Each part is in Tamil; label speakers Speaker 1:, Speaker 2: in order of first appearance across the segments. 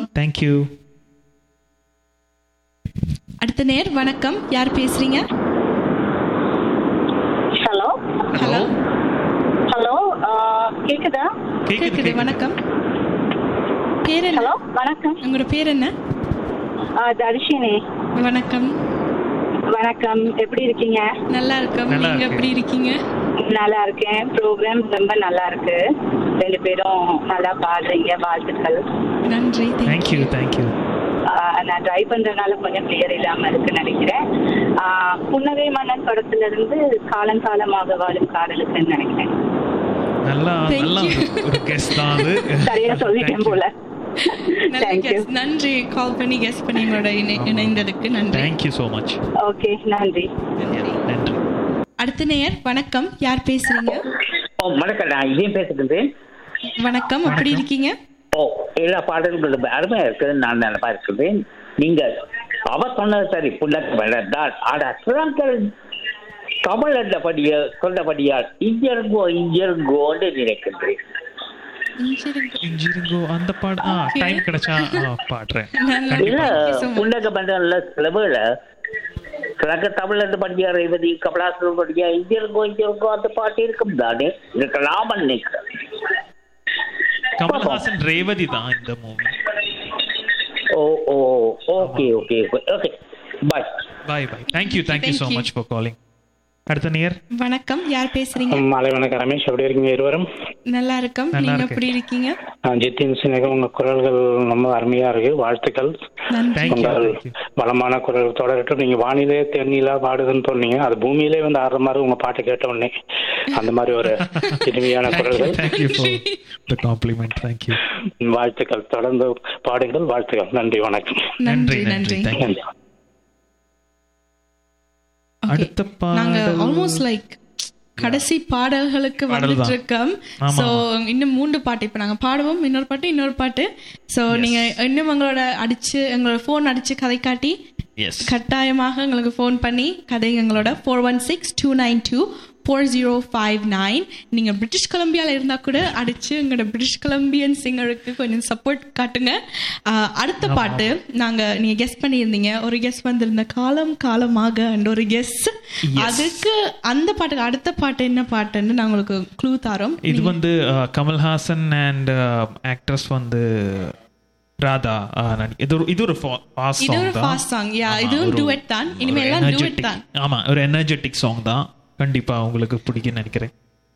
Speaker 1: தேங்க்யூ
Speaker 2: அடுத்த நேர் வணக்கம் யார் பேசுறீங்க
Speaker 3: ஹலோ
Speaker 2: ஹலோ
Speaker 3: ஹலோ கேக்குதா
Speaker 2: கேக்குது வணக்கம் பேர் என்ன
Speaker 3: ஹலோ வணக்கம்
Speaker 2: உங்களோட பேர் என்ன
Speaker 3: ஆ, தர்ஷினி
Speaker 2: வணக்கம்
Speaker 3: வணக்கம் எப்படி இருக்கீங்க
Speaker 2: நல்லா இருக்கோம்
Speaker 1: நல்லா
Speaker 2: நீங்க
Speaker 1: இருக்கு.
Speaker 2: எப்படி இருக்கீங்க
Speaker 3: நல்லா இருக்கேன் ப்ரோக்ராம் ரொம்ப நல்லா இருக்கு ரெண்டு பேரும் நல்லா பாடுறீங்க வாழ்த்துக்கள்
Speaker 2: நன்றி
Speaker 1: தேங்க்யூ தேங்க்யூ
Speaker 3: ஆ, நான் ட்ரை பண்றதுனால கொஞ்சம் கிளியர் இல்லாம இருக்குன்னு நினைக்கிறேன் ஆ, புன்னகை மன்னன் படத்துல இருந்து காலங்காலமாக வாழும் காதலுக்குன்னு நினைக்கிறேன்
Speaker 1: நல்லா
Speaker 2: Thank
Speaker 1: நல்லா
Speaker 2: you.
Speaker 1: ஒரு- ஒரு கெஸ்ட் தான் அது
Speaker 3: சரியா சொல்லிட்டேன் போல
Speaker 2: நல்ல
Speaker 3: தேங்க்யூ
Speaker 2: guess. நன்றி கால் பண்ணி கெஸ் பண்ணி உங்களோட இணை- இணைந்ததுக்கு நன்றி
Speaker 1: தேங்க்யூ ஸோ மச்
Speaker 3: ஓகே நன்றி
Speaker 2: நன்றி
Speaker 1: நன்றி
Speaker 2: அடுத்த நேயர் வணக்கம் யார் பேசுறீங்க
Speaker 4: ஓ வணக்கம் நான் இதையும் பேசுகிறேன்
Speaker 2: வணக்கம் எப்படி இருக்கீங்க
Speaker 4: ஓ எல்லா பாடல்களும் அருமையா இருக்குது நான் நினைப்பா இருக்கிறேன் நீங்க அவ சொன்னது சரி புள்ளக்கு வேண்டாம் ஆனா சிறாக்கள் தமிழ் என்றபடிய சொன்னபடியால் இங்கிருங்கோ இங்கிருங்கோன்னு நினைக்கின்றேன்
Speaker 1: இன்ஜினியரிங்கோ அந்த பாடு ஆ
Speaker 2: Okay.
Speaker 1: டைம் கிடைச்சா ஆ, பாடுறேன்
Speaker 2: நல்லா-
Speaker 4: இல்ல
Speaker 2: Thank you so much.
Speaker 4: புள்ளக்க பண்டல சில வேளை சிலக்க தமிழ் என்று படியா ரேவதி கமலாசன் படியா இங்கிருங்கோ இங்கிருங்கோ அந்த பாட்டு இருக்கும் தானே இருக்கலாமல் நினைக்கிறேன்
Speaker 1: கமல்ஹாசன் ரேவதி தான் இந்த movie
Speaker 4: oh oh okay okay okay bye
Speaker 1: bye bye thank you thank you so
Speaker 2: Thank you.
Speaker 1: Much for calling அடுத்த நியர்
Speaker 2: வணக்கம் யார் பேசுறீங்க
Speaker 5: மாலை வணக்கம் ரமேஷ் எப்படி இருக்கீங்க இருவரும்
Speaker 2: நல்லா இருக்கோம்
Speaker 1: நல்லா
Speaker 2: நீங்க
Speaker 1: இருக்கேன்.
Speaker 2: எப்படி இருக்கீங்க
Speaker 5: நான் ஜித்தின் சினேகம் உங்க குரல்கள் ரொம்ப அருமையா இருக்கு வாழ்த்துக்கள்
Speaker 2: நன்றி
Speaker 1: தேங்க்யூ
Speaker 5: உங்கள்
Speaker 1: தேங்க்யூ
Speaker 5: வளமான குரல் தொடரட்டும் நீங்க வானிலே தென்னிலா பாடுதுன்னு சொன்னீங்க அது பூமியிலே வந்து ஆடுற மாதிரி உங்க பாட்டு கேட்ட உடனே அந்த மாதிரி ஒரு இனிமையான குரல்கள்
Speaker 1: thank you for the compliment thank you
Speaker 5: வாழ்த்துக்கள் தொடர்ந்து பாடுங்கள் வாழ்த்துக்கள் நன்றி வணக்கம்
Speaker 2: நன்றி
Speaker 1: நன்றி,
Speaker 2: நன்றி
Speaker 1: thank you.
Speaker 5: நன்றி
Speaker 2: Okay.
Speaker 1: அடுத்த
Speaker 2: நாங்க
Speaker 1: பாடல்
Speaker 2: ஆல்மோஸ்ட் லைக் கடைசி பாடல்களுக்கு
Speaker 1: பாடல்
Speaker 2: வந்துட்டு
Speaker 1: தான்.
Speaker 2: இருக்கோம்
Speaker 1: ஆமா,
Speaker 2: சோ இன்னும் மூன்று பாட்டு இப்ப நாங்க பாடுவோம் இன்னொரு பாட்டு இன்னொரு பாட்டு சோ நீங்க இன்னும் எங்களோட அடிச்சு எங்களோட போன் அடிச்சு கதை காட்டி
Speaker 1: எஸ்
Speaker 2: கட்டாயமாக எங்களுக்கு ஃபோன் பண்ணி கதை எங்களோட four one six two nine two four zero five nine நீங்கள் பிரிட்டிஷ் கொலம்பியாவில் இருந்தால் கூட அடித்து எங்களோட பிரிட்டிஷ் கொலம்பியன் சிங்கருக்கு கொஞ்சம் சப்போர்ட் காட்டுங்க ஆஹ், அடுத்த பாட்டு நாங்கள் நீங்கள் கெஸ் பண்ணியிருந்தீங்க ஒரு கெஸ் வந்திருந்த காலம் காலமாக and ஒரு கெஸ் அதுக்கு அந்த பாட்டுக்கு அடுத்த பாட்டு என்ன பாட்டுன்னு நான் உங்களுக்கு க்ளூ தரோம்
Speaker 1: இது வந்து அஹ், கமல்ஹாசன் அண்ட் ஆக்ட்ரஸ் வந்து ராதா அஹ், நடி- இது ஒரு இது ஒரு ஃபாஸ்ட்
Speaker 2: இது
Speaker 1: சாங்
Speaker 2: ஒரு
Speaker 1: தான்
Speaker 2: ஃபாஸ்ட் சாங் யா
Speaker 1: ஆமா,
Speaker 2: இதுவும்
Speaker 1: ஒரு-
Speaker 2: duet தான் இனிமே
Speaker 1: ஒரு
Speaker 2: எல்லாம் duet
Speaker 1: energetic-
Speaker 2: தான்
Speaker 1: ஆமா ஒரு எனர்ஜெட்டிக் சாங் தான் கண்டிப்பா உங்களுக்கு பிடிக்கும்னு நினைக்கிறேன்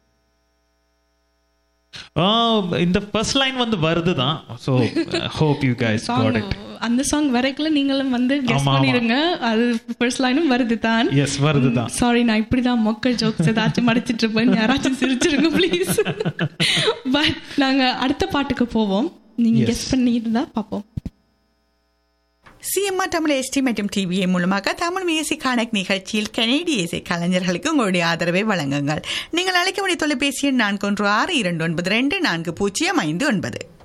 Speaker 1: ஆ, இந்த ஃபர்ஸ்ட் லைன் வந்து வருது தான் so hope you guys
Speaker 2: song
Speaker 1: got it
Speaker 2: அந்த சாங் வரைக்குள்ள நீங்களும் வந்து கெஸ்
Speaker 1: ஆமா, ஆமா.
Speaker 2: பண்ணிருங்க அது ஃபர்ஸ்ட் லைனும் வருது தான்
Speaker 1: எஸ் வருது தான்
Speaker 2: சாரி நான் இப்படிதான் மொக்க ஜோக்ஸ் ஏதாச்சும் மடிச்சிட்டு இருப்பேன் யாராச்சும் சிரிச்சிருங்க ப்ளீஸ் பட் நாங்க அடுத்த பாட்டுக்கு போவோம் நீங்க
Speaker 1: Yes.
Speaker 2: கெஸ் பண்ணியிருந்தா பார்ப்போம்
Speaker 6: சிஎம்ஆர் தமிழ் எஸ்டி மற்றும் டிவிஏ மூலமாக தமிழ் மியூசிக் கனெக்ட் நிகழ்ச்சியில் கனேடிய இசை கலைஞர்களுக்கு உங்களுடைய ஆதரவை வழங்குங்கள் நீங்கள் அழைக்க வேண்டிய தொலைபேசி எண் நான்கு ஒன்று ஆறு இரண்டு ஒன்பது ரெண்டு நான்கு பூஜ்ஜியம் ஐந்து ஒன்பது